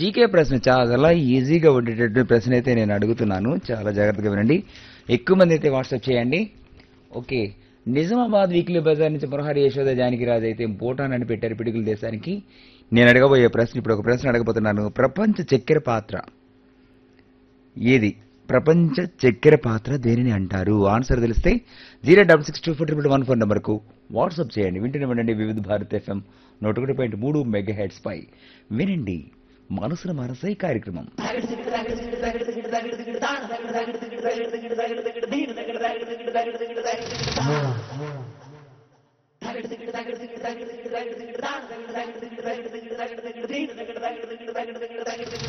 GK ప్రశ్న చాలా ఈజీగా ఉండేటటువంటి ప్రశ్న అయితే నేను అడుగుతున్నాను చాలా జాగ్రత్తగా వినండి ఎక్కువ మంది అయితే వాట్సాప్ చేయండి ఓకే నిజామాబాద్ వీక్లీ బజార్ నుంచి మురహరి యశోద జానకి రాజు అయితే భూటాన్ అని పెట్టారు పిడుగుల దేశానికి నేను అడగబోయే ప్రశ్న ఇప్పుడు ఒక ప్రశ్న అడగబోతున్నాను ప్రపంచ చక్కెర పాత్ర ఏది ప్రపంచ చక్కెర పాత్ర దేనిని అంటారు ఆన్సర్ తెలిస్తే zero double six two four triple one phone నెంబర్కు వాట్సాప్ చేయండి వింటూనే ఉండండి వివిధ భారత్ ఎఫ్ఎం నూట ఒకటి పాయింట్ మూడు మెగా హెడ్స్ పై వినండి మనసుల మనసై కార్యక్రమం